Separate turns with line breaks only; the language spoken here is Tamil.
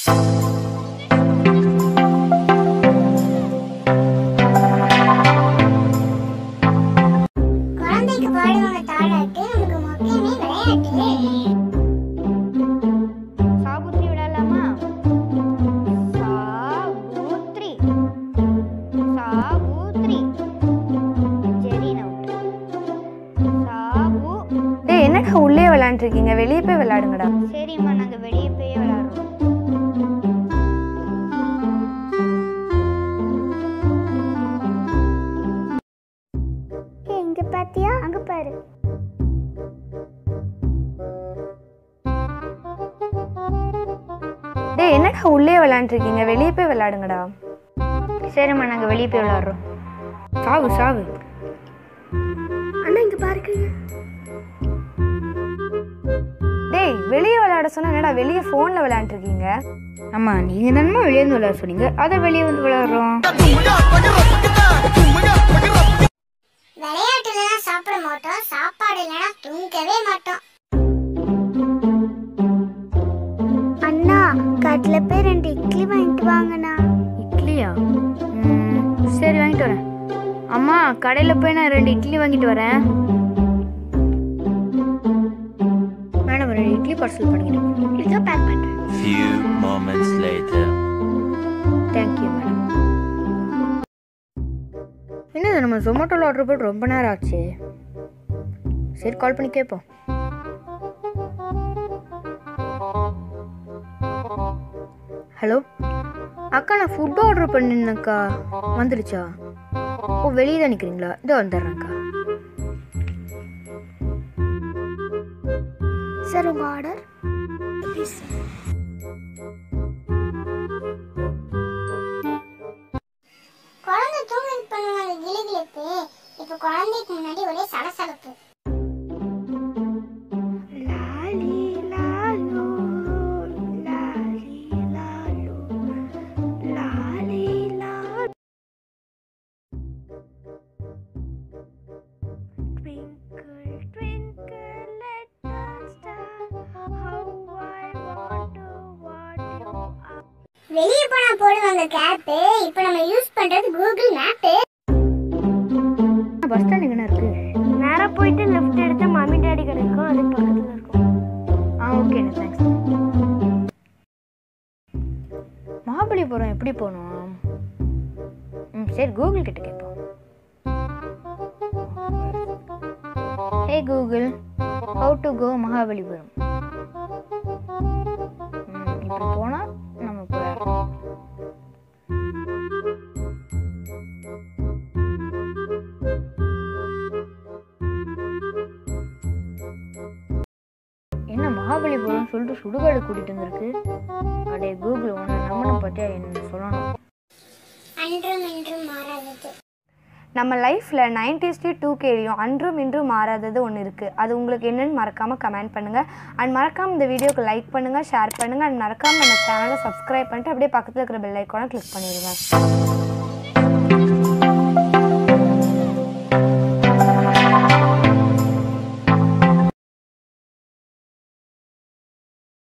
குழந்தைக்கு பாடுவாங்க தாளாட்டு நமக்கு மொக்கையுமே விளையாட்டு
சாபுத்ரி விளையாடலாமா சாபுத்ரி சாபுத்ரி ஜெரின் அவுட் சாபு
டேய் என்னக்கா உள்ளே விளையாண்டுருக்கீங்க வெளியே போய் விளையாடுங்கடா
சரிம்மா நாங்கள் வெளியே போய் விளையாடுறோம்
ஏய், இங்க பாத்தியா அங்க பாரு
டேய் என்னக்கா உள்ளே விளையாண்டுருக்கீங்க வெளியே போய் விளையாடுங்கடா
சரிம்மா நாங்கள் வெளியே போய் விளையாடுறோம் சாவு சாவு
அண்ணா இங்க பாருங்க
டேய் வெளியே விளையாட சொன்னா என்னடா வெளியே ஃபோனில் விளையாண்டுருக்கீங்க
ஆமாம் நீங்கள் தானே வெளியே வந்து விளையாட சொன்னீங்க அதை வெளியே வந்து விளையாடுறோம்
விளையாட்டு இல்லைன்னா சாப்பிட மாட்டோம் சாப்பாடு இல்லைன்னா தூங்கவே மாட்டோம் அண்ணா கட்டில போய் ரெண்டு இட்லி வாங்கிட்டு வாங்கண்ணா
இட்லியா ம், சரி வாங்கிட்டு வரேன் அம்மா கடையில் போய் நான் ரெண்டு இட்லி வாங்கிட்டு வரேன் மேடம் ரெண்டு இட்லி பார்சல் பண்ணிக்கிறேன்
இதோ பேக் பண்றேன்
Few moments later.
Thank you madam என்னது நம்ம ஜொமேட்டோவில் ஆர்டர் போட்டு ரொம்ப நேரம் ஆச்சு சரி கால் பண்ணி கேட்போம் ஹலோ அக்கா நான் ஃபுட் ஆர்டர் பண்ணியிருந்தேன்க்கா வந்துடுச்சா ஓ வெளியே தான் நிற்கிறீங்களா இதோ வந்துடுறேன்க்கா
சார் உங்க ஆர்டர் குழந்தை தூங்க பண்ணுவாங்க கிளிகிளிப்பு இப்ப குழந்தைக்கு முன்னாடி ஒரே சலசலப்பு லாலி லாலோ லாலி லாலோ லாலி லாலோ Twinkle, twinkle, little star, how I wonder what you are. வெளியே போனா போடுவாங்க கேப் இப்போ நம்ம யூஸ் பண்றது கூகுள் மேப்
பஸ் ஸ்டாண்ட் எங்கே இருக்கு
நேராக போயிட்டு லெஃப்ட் எடுத்து மம்மி டாடி கிடைக்கும் அது பக்கத்தில் இருக்கும்
ஆ ஓகே தேங்க்ஸ் மகாபலிபுரம் எப்படி போகணும் ம் சரி கூகுள் கிட்ட கேட்போம் hey Google how to go Mahabalipuram ம் இப்படி போனால் நம்ம போயிடலாம் என்ன மகாபலிபுரம் சொல்லிட்டு சுடுகாடு கூட்டிட்டு வந்திருக்கு அடே கூகுள் உன்னை நம்பணும் பத்தியா என்ன சொல்லணும்
அன்றும் இன்றும் மாறாதது
நம்ம லைஃப்பில் நைன்டிஸ்லேயும் டூ கேலையும் அன்றும் இன்றும் மாறாதது ஒன்று இருக்குது அது உங்களுக்கு என்னன்னு மறக்காமல் கமெண்ட் பண்ணுங்கள் அண்ட் மறக்காமல் இந்த வீடியோக்கு லைக் பண்ணுங்கள் ஷேர் பண்ணுங்கள் அண்ட் மறக்காமல் நம்ம சேனலை சப்ஸ்கிரைப் பண்ணிட்டு அப்படியே பக்கத்தில் இருக்கிற பெல் ஐக்கானை கிளிக் பண்ணிடுங்க